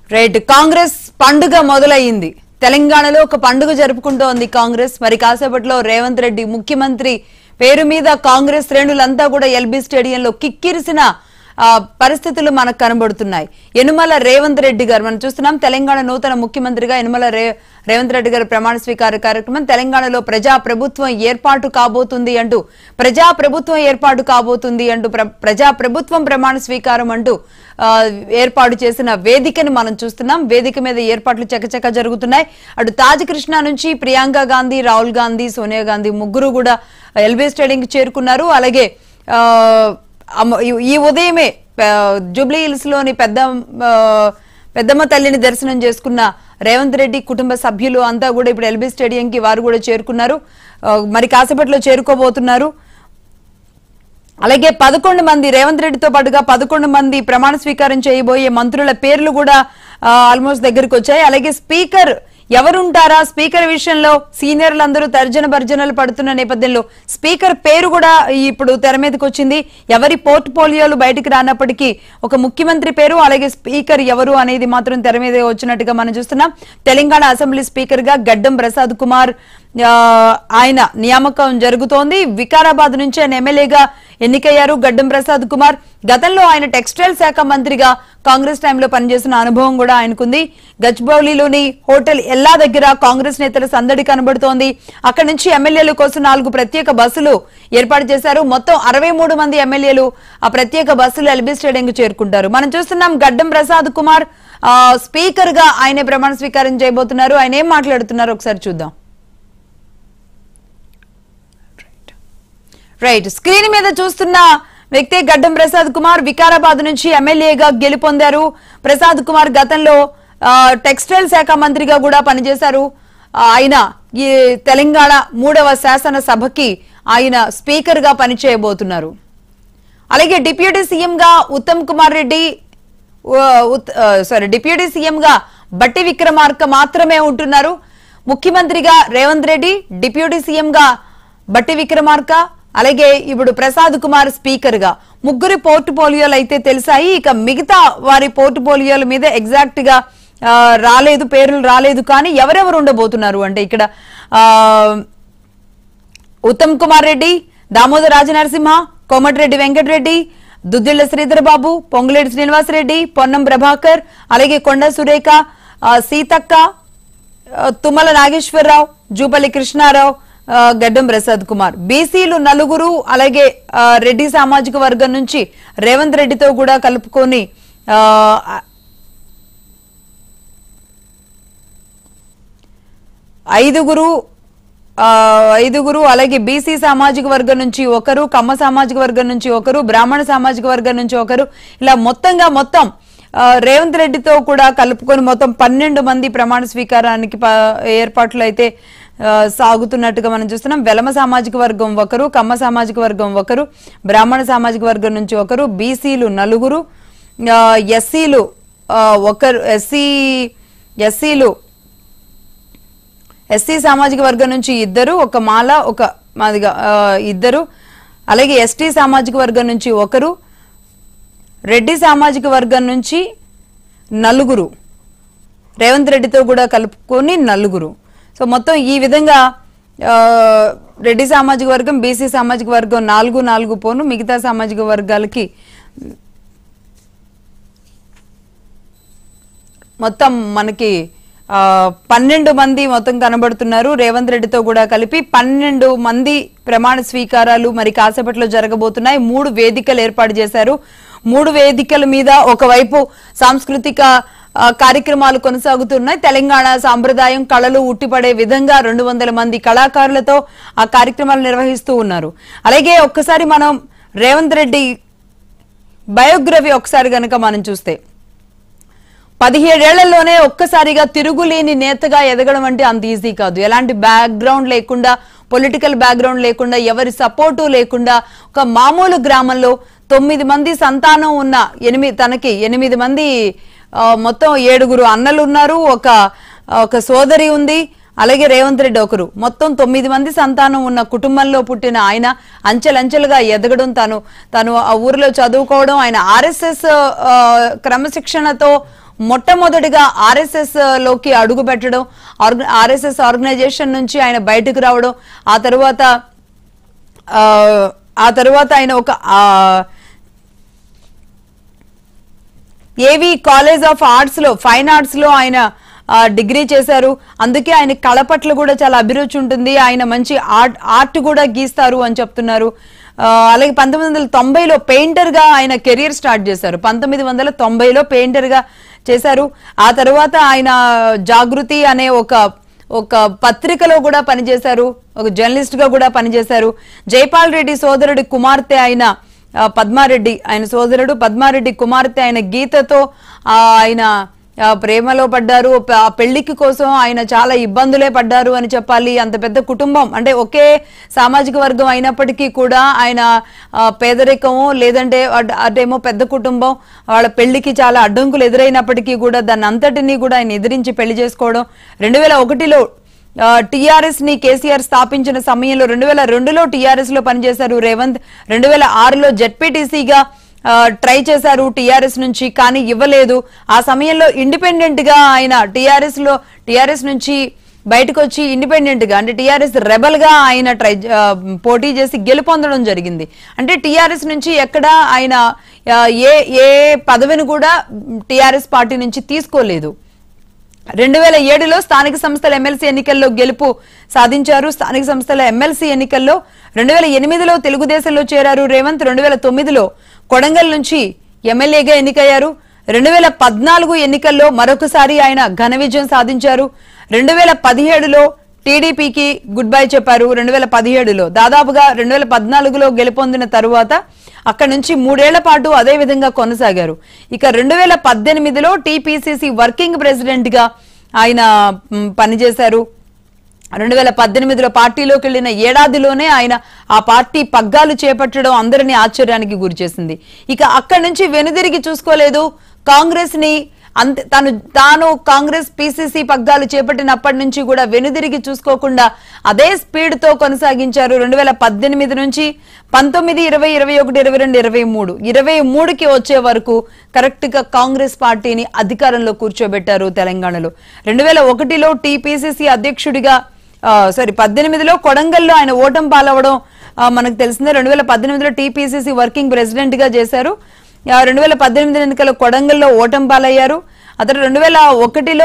right Congress పండుగ మొదలయ్యింది తెలంగాణలో ఒక పండుగ జరుపుకుంటోంది కాంగ్రెస్ మరి కాసేపట్లో రేవంత్ రెడ్డి ముఖ్యమంత్రి పేరు మీద కాంగ్రెస్ శ్రేణులంతా కూడా ఎల్బీ స్టేడియంలో కిక్కిరిసిన ఆ, పరిస్థితులు మనకు కనబడుతున్నాయి యనుమల రేవంత్ రెడ్డి గారు మనం చూస్తున్నాం తెలంగాణ నూతన ముఖ్యమంత్రిగా యనుమల రే రేవంత్ రెడ్డి గారి ప్రమాణ స్వీకార కార్యక్రమం తెలంగాణలో ప్రజా ప్రభుత్వం ఏర్పాటు కాబోతుంది అంటూ ప్రజా ప్రభుత్వం ఏర్పాటు కాబోతుంది అంటూ ప్ర- ప్రజా ప్రభుత్వం ప్రమాణ స్వీకారం అంటూ ఆ, ఏర్పాటు చేసిన వేదికను మనం చూస్తున్నాం వేదిక మీద ఏర్పాట్లు చకచక జరుగుతున్నాయి అటు తాజ్ కృష్ణ నుంచి ప్రియాంక గాంధీ రాహుల్ గాంధీ సోనియా గాంధీ ముగ్గురు కూడా ఎల్బీ స్టేడియంకి చేరుకున్నారు అలాగే ఆ, అమ్మ- ఈ- ఈ ఉదయమే ఆ, జూబ్లీ హిల్స్ లోని పెద్ద ఆ, పెద్దమ్మ తల్లిని దర్శనం చేసుకున్న రేవంత్ రెడ్డి కుటుంబ సభ్యులు అంతా కూడా ఇప్పుడు ఎల్బీ స్టేడియంకి వారు కూడా చేరుకున్నారు ఆ, మరి కాసేపట్లో చేరుకోబోతున్నారు అలాగే పదకొండు మంది రేవంత్ రెడ్డితో పాటుగా పదకొండు మంది ప్రమాణ స్వీకారం చేయబోయే మంత్రుల పేర్లు కూడా ఆల్మోస్ట్ దగ్గరికి వచ్చాయి అలాగే స్పీకర్ ఎవరుంటారా స్పీకర్ విషయంలో సీనియర్లు అందరూ తర్జన భర్జనలు పడుతున్న నేపథ్యంలో స్పీకర్ పేరు కూడా ఇప్పుడు తెర మీదకి వచ్చింది ఎవరి పోర్ట్ఫోలియోలు బయటికి రానప్పటికీ ఒక ముఖ్యమంత్రి పేరు అలాగే స్పీకర్ ఎవరు అనేది మాత్రం తెర మీద వచ్చినట్టుగా మనం చూస్తున్నాం తెలంగాణ అసెంబ్లీ స్పీకర్ గా గడ్డం ప్రసాద్ కుమార్ ఆ, ఆయన నియామకం జరుగుతోంది వికారాబాద్ నుంచి ఆయన ఎమ్మెల్యేగా ఎన్నికయ్యారు గడ్డం ప్రసాద్ కుమార్ గతంలో ఆయన టెక్స్టైల్ శాఖ మంత్రిగా కాంగ్రెస్ టైంలో పనిచేసిన అనుభవం కూడా ఆయనకుంది గచ్చిబౌలిలోని హోటల్ ఎల్లా దగ్గర కాంగ్రెస్ నేతల సందడి కనబడుతోంది అక్కడి నుంచి ఎమ్మెల్యేల కోసం నాలుగు ప్రత్యేక బస్సులు ఏర్పాటు చేశారు మొత్తం అరవై మూడు మంది ఎమ్మెల్యేలు ఆ ప్రత్యేక బస్సులు ఎల్బీ స్టేడియంకి చేరుకుంటారు మనం చూస్తున్నాం గడ్డం ప్రసాద్ కుమార్ ఆ, స్పీకర్ గా ఆయనే ప్రమాణ స్వీకారం చేయబోతున్నారు ఆయన ఏం మాట్లాడుతున్నారు ఒకసారి చూద్దాం రైట్ స్క్రీన్ మీద చూస్తున్న వ్యక్తి గడ్డం ప్రసాద్ కుమార్ వికారాబాద్ నుంచి ఎమ్మెల్యేగా గెలుపొందారు ప్రసాద్ కుమార్ గతంలో ఆ, టెక్స్టైల్ శాఖ మంత్రిగా కూడా పనిచేశారు ఆ, ఆయన ఈ తెలంగాణ మూడవ శాసన సభకి ఆయన స్పీకర్ గా పనిచేయబోతున్నారు అలాగే డిప్యూటీ సీఎం గా ఉత్తమ్ కుమార్ రెడ్డి ఆ, ఉత్- ఆ, సారీ డిప్యూటీ సీఎం గా బట్టి విక్రమార్క మాత్రమే ఉంటున్నారు ముఖ్యమంత్రిగా రేవంత్ రెడ్డి డిప్యూటీ సీఎం గా బట్టి విక్రమార్క అలాగే ఇప్పుడు ప్రసాద్ కుమార్ స్పీకర్ గా ముగ్గురి పోర్ట్ఫోలియోలు అయితే తెలిసాయి ఇక మిగతా వారి పోర్ట్ఫోలియోల మీద ఎగ్జాక్ట్ గా ఆ, రాలేదు పేర్లు రాలేదు కానీ ఎవరెవరు ఉండబోతున్నారు అంటే ఇక్కడ ఆ ఉత్తమ్ కుమార్ రెడ్డి దామోదర్ రాజనరసింహ కోమటిరెడ్డి వెంకటరెడ్డి దుద్దిళ్ల శ్రీధర్ బాబు పొంగులేటి శ్రీనివాసరెడ్డి పొన్నం ప్రభాకర్ అలాగే కొండ సురేఖ ఆ, సీతక్క ఆ, తుమ్మల నాగేశ్వరరావు జూపల్లి కృష్ణారావు ఆ, గడ్డం ప్రసాద్ కుమార్ బీసీలు నలుగురు అలాగే ఆ, రెడ్డి సామాజిక వర్గం నుంచి రేవంత్ రెడ్డితో కూడా కలుపుకొని ఆ, ఐదుగురు ఆ, ఐదుగురు అలాగే బీసీ సామాజిక వర్గం నుంచి ఒకరు కమ్మ సామాజిక వర్గం నుంచి ఒకరు బ్రాహ్మణ సామాజిక వర్గం నుంచి ఒకరు ఇలా మొత్తంగా మొత్తం ఆ, రేవంత్ రెడ్డితో కూడా కలుపుకొని మొత్తం పన్నెండు మంది ప్రమాణ స్వీకారానికి ప- ఏర్పాట్లు అయితే ఆ, సాగుతున్నట్టుగా మనం చూస్తున్నాం వెలమ సామాజిక వర్గం ఒకరు కమ్మ సామాజిక వర్గం ఒకరు బ్రాహ్మణ సామాజిక వర్గం నుంచి ఒకరు బీసీలు నలుగురు ఆ, ఎస్సీలు ఆ, ఒకరు ఎస్సీ ఎస్సీలు ఎస్సీ సామాజిక వర్గం నుంచి ఇద్దరు ఒక మాల ఒక మాదిగా ఆ, ఇద్దరు అలాగే ఎస్టీ సామాజిక వర్గం నుంచి ఒకరు రెడ్డి సామాజిక వర్గం నుంచి నలుగురు రేవంత్ రెడ్డితో కూడా కలుపుకొని నలుగురు సో మొత్తం ఈ విధంగా ఆ, రెడ్డి సామాజిక వర్గం బీసీ సామాజిక వర్గం నాలుగు నాలుగు పోను మిగతా సామాజిక వర్గాలకి మొత్తం మనకి ఆ, పన్నెండు మంది మొత్తం కనబడుతున్నారు రేవంత్ రెడ్డితో కూడా కలిపి పన్నెండు మంది ప్రమాణ స్వీకారాలు మరి కాసేపట్లో జరగబోతున్నాయి మూడు వేదికలు ఏర్పాటు చేశారు మూడు వేదికల మీద ఒకవైపు సాంస్కృతిక ఆ, కార్యక్రమాలు కొనసాగుతున్నాయి తెలంగాణ సాంప్రదాయం కళలు ఉట్టిపడే విధంగా రెండు వందల మంది కళాకారులతో ఆ కార్యక్రమాలు నిర్వహిస్తూ ఉన్నారు అలాగే ఒక్కసారి మనం రేవంత్ రెడ్డి బయోగ్రఫీ ఒకసారి గనక మనం చూస్తే పదిహేడేళ్లలోనే ఒక్కసారిగా తిరుగులేని నేతగా ఎదగడం అంటే అంత ఈజీ కాదు ఎలాంటి బ్యాక్గ్రౌండ్ లేకుండా పొలిటికల్ బ్యాక్గ్రౌండ్ లేకుండా ఎవరి సపోర్టు లేకుండా ఒక మామూలు గ్రామంలో తొమ్మిది మంది సంతానం ఉన్న ఎనిమిది తనకి ఎనిమిది మంది ఆ, మొత్తం ఏడుగురు అన్నలు ఉన్నారు ఒక ఒక సోదరి ఉంది అలాగే రేవంత్ రెడ్డి ఒకరు మొత్తం తొమ్మిది మంది సంతానం ఉన్న కుటుంబంలో పుట్టిన ఆయన అంచెలంచెలుగా ఎదగడం తను తను ఆ ఊరిలో చదువుకోవడం ఆయన ఆర్ఎస్ఎస్ క్రమశిక్షణతో మొట్టమొదటిగా ఆర్ఎస్ఎస్ లోకి అడుగు పెట్టడం ఆర్ఎస్ఎస్ ఆర్గనైజేషన్ నుంచి ఆయన బయటకు రావడం ఆ తర్వాత ఆ, ఆ తర్వాత ఆయన ఒక ఆ, ఏవి కాలేజ్ ఆఫ్ ఆర్ట్స్ లో ఫైన్ ఆర్ట్స్ లో ఆయన ఆ, డిగ్రీ చేశారు అందుకే ఆయన కళ పట్ల కూడా చాలా అభిరుచి ఉంటుంది ఆయన మంచి ఆర్ట్ ఆర్ట్ కూడా గీస్తారు అని చెప్తున్నారు ఆ, అలాగే పంతొమ్మిది వందల తొంభైలో పెయింటర్ గా ఆయన కెరీర్ స్టార్ట్ చేశారు పంతొమ్మిది వందల తొంభైలో పెయింటర్ గా చేశారు ఆ తర్వాత ఆయన జాగృతి అనే ఒక ఒక పత్రికలో కూడా పనిచేశారు ఒక జర్నలిస్ట్ గా కూడా పనిచేశారు జైపాల్ రెడ్డి సోదరుడి కుమార్తె అయిన ఆ, పద్మారెడ్డి ఆయన సోదరుడు పద్మారెడ్డి కుమార్తె ఆయన గీతతో ఆ, ఆయన ఆ, ప్రేమలో పడ్డారు ప- ఆ పెళ్లికి కోసం ఆయన చాలా ఇబ్బందులే పడ్డారు అని చెప్పాలి అంత పెద్ద కుటుంబం అంటే ఒకే సామాజిక వర్గం అయినప్పటికీ కూడా ఆయన ఆ, పేదరికము లేదంటే అట్- అటేమో పెద్ద కుటుంబం వాళ్ళ పెళ్లికి చాలా అడ్డంకులు ఎదురైనప్పటికీ కూడా దాన్ని అంతటినీ కూడా ఆయన ఎదిరించి పెళ్లి చేసుకోవడం రెండు వేల ఒకటిలో టిఆర్ఎస్ ని కేసీఆర్ స్థాపించిన సమయంలో రెండు వేల రెండులో టిఆర్ఎస్ లో పనిచేశారు రేవంత్ రెండు వేల ఆరులో జెడ్పీటీసీగా ట్రై చేశారు టిఆర్ఎస్ నుంచి కానీ ఇవ్వలేదు ఆ సమయంలో ఇండిపెండెంట్ గా ఆయన టిఆర్ఎస్ లో టిఆర్ఎస్ నుంచి బయటకు వచ్చి ఇండిపెండెంట్ గా అంటే టిఆర్ఎస్ రెబల్ గా ఆయన ట్రై ఆ, పోటీ చేసి గెలుపొందడం జరిగింది అంటే టిఆర్ఎస్ నుంచి ఎక్కడ ఆయన ఆ, ఏ ఏ పదవిని కూడా టిఆర్ఎస్ పార్టీ నుంచి తీసుకోలేదు రెండు వేల ఏడులో స్థానిక సంస్థల ఎమ్మెల్సీ ఎన్నికల్లో గెలుపు సాధించారు స్థానిక సంస్థల ఎమ్మెల్సీ ఎన్నికల్లో రెండు వేల ఎనిమిదిలో తెలుగుదేశంలో చేరారు రేవంత్ రెండు వేల తొమ్మిదిలో కొడంగల్ నుంచి ఎమ్మెల్యేగా ఎన్నికయ్యారు రెండు వేల పద్నాలుగు ఎన్నికల్లో మరొకసారి ఆయన ఘన విజయం సాధించారు రెండు వేల పదిహేడులో టీడీపీకి గుడ్ బై చెప్పారు రెండు వేల పదిహేడులో దాదాపుగా రెండు వేల పద్నాలుగులో గెలుపొందిన తరువాత అక్కడి నుంచి మూడేళ్ల పాటు అదే విధంగా కొనసాగారు ఇక రెండు వేల పద్దెనిమిదిలో టీపీసీసీ వర్కింగ్ ప్రెసిడెంట్ గా ఆయన మ్, పనిచేశారు రెండు వేల పద్దెనిమిదిలో పార్టీలోకి వెళ్లిన ఏడాదిలోనే ఆయన ఆ పార్టీ పగ్గాలు చేపట్టడం అందరినీ ఆశ్చర్యానికి గురిచేసింది ఇక అక్కడి నుంచి వెనుదిరిగి చూసుకోలేదు కాంగ్రెస్ ని అంత తను తాను కాంగ్రెస్ పిసిసి పగ్గాలు చేపట్టినప్పటి నుంచి కూడా వెనుదిరిగి చూసుకోకుండా అదే స్పీడ్ తో కొనసాగించారు రెండు వేల పద్దెనిమిది నుంచి పంతొమ్మిది ఇరవై ఇరవై ఒకటి ఇరవై రెండు ఇరవై మూడు ఇరవై మూడుకి వచ్చే వరకు కరెక్ట్ గా కాంగ్రెస్ పార్టీని అధికారంలో కూర్చోబెట్టారు తెలంగాణలో రెండు వేల ఒకటిలో టీపీసీసీ అధ్యక్షుడిగా సారీ పద్దెనిమిదిలో కొడంగల్లో ఆయన ఓటం పాలవడం ఆ, మనకు తెలిసిందే రెండు వేల పద్దెనిమిదిలో టీపీసీసీ వర్కింగ్ ప్రెసిడెంట్ గా చేశారు రెండు వేల పద్దెనిమిది ఎన్నికల కొడంగల్లో ఓటం పాలయ్యారు అతను రెండు వేల ఒకటిలో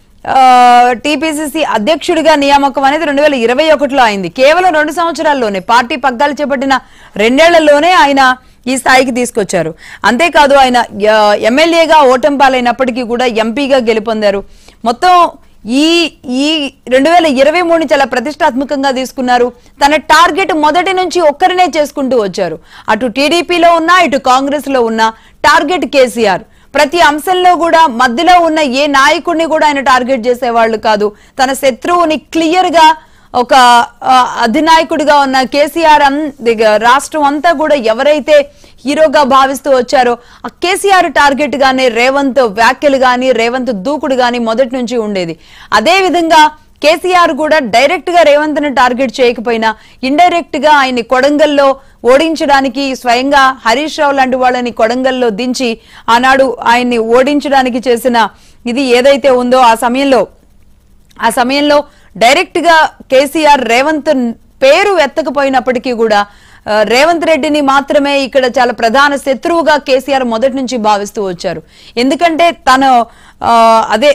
టీపీసీసీ అధ్యక్షుడిగా నియామకం అనేది రెండు వేల ఇరవై ఒకటిలో అయింది కేవలం రెండు సంవత్సరాల్లోనే పార్టీ పగ్గాలు చేపట్టిన రెండేళ్లలోనే ఆయన ఈ స్థాయికి తీసుకొచ్చారు అంతేకాదు ఆయన ఆ, ఎమ్మెల్యేగా ఓటం పాలైనప్పటికీ కూడా ఎంపీగా గెలుపొందారు మొత్తం ఈ ఈ రెండు వేల ఇరవై మూడుని చాలా ప్రతిష్టాత్మకంగా తీసుకున్నారు తన టార్గెట్ మొదటి నుంచి ఒక్కరినే చేసుకుంటూ వచ్చారు అటు టీడీపీలో ఉన్నా ఇటు కాంగ్రెస్ లో ఉన్నా టార్గెట్ కేసీఆర్ ప్రతి అంశంలో కూడా మధ్యలో ఉన్న ఏ నాయకుడిని కూడా ఆయన టార్గెట్ చేసేవాళ్ళు కాదు తన శత్రువుని క్లియర్ గా ఒక ఆ, అధినాయకుడిగా ఉన్న కేసీఆర్ అన్ దిగ- రాష్ట్రం అంతా కూడా ఎవరైతే హీరోగా భావిస్తూ వచ్చారో ఆ కేసీఆర్ టార్గెట్ గానే రేవంత్ వ్యాఖ్యలు గాని రేవంత్ దూకుడు గాని మొదటి నుంచి ఉండేది అదే విధంగా కేసీఆర్ కూడా డైరెక్ట్ గా రేవంత్ ని టార్గెట్ చేయకపోయినా ఇండైరెక్ట్ గా ఆయన్ని కొడంగల్లో ఓడించడానికి స్వయంగా హరీష్ రావు లాంటి వాళ్ళని కొడంగల్లో దించి ఆనాడు ఆయన్ని ఓడించడానికి చేసిన ఇది ఏదైతే ఉందో ఆ సమయంలో ఆ సమయంలో డైరెక్ట్ గా కేసీఆర్ రేవంత్ పేరు ఎత్తకపోయినప్పటికీ కూడా ఆ, రేవంత్ రెడ్డిని మాత్రమే ఇక్కడ చాలా ప్రధాన శత్రువుగా కేసీఆర్ మొదటి నుంచి భావిస్తూ వచ్చారు ఎందుకంటే తను ఆ, అదే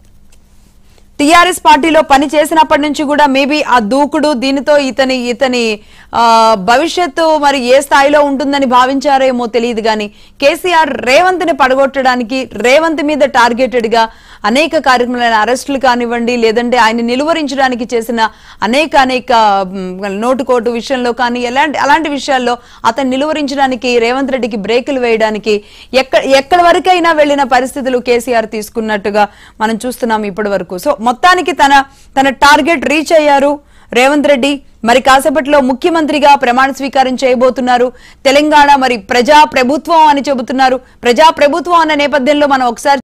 టిఆర్ఎస్ పార్టీలో పని చేసినప్పటి నుంచి కూడా మేబీ ఆ దూకుడు దీనితో ఇతని ఇతని ఆ, భవిష్యత్తు మరి ఏ స్థాయిలో ఉంటుందని భావించారేమో తెలియదు కానీ కేసీఆర్ రేవంత్ ని పడగొట్టడానికి రేవంత్ మీద టార్గెటెడ్ గా అనేక కార్యక్రమాలైన అరెస్టులు కానివ్వండి లేదంటే ఆయన నిలువరించడానికి చేసిన అనేక అనేక మ్, నోటుకోటు విషయంలో కానీ ఎలాంటి అలాంటి విషయాల్లో అతను నిలువరించడానికి రేవంత్ రెడ్డికి బ్రేకులు వేయడానికి ఎక్కడ ఎక్కడి వరకైనా వెళ్ళిన పరిస్థితులు కేసీఆర్ తీసుకున్నట్టుగా మనం చూస్తున్నాం ఇప్పటి వరకు సో మొత్తానికి తన తన టార్గెట్ రీచ్ అయ్యారు రేవంత్ రెడ్డి మరి కాసేపట్లో ముఖ్యమంత్రిగా ప్రమాణ స్వీకారం చేయబోతున్నారు తెలంగాణ మరి ప్రజా ప్రభుత్వం అని చెబుతున్నారు ప్రజా ప్రభుత్వం అన్న నేపథ్యంలో మనం ఒకసారి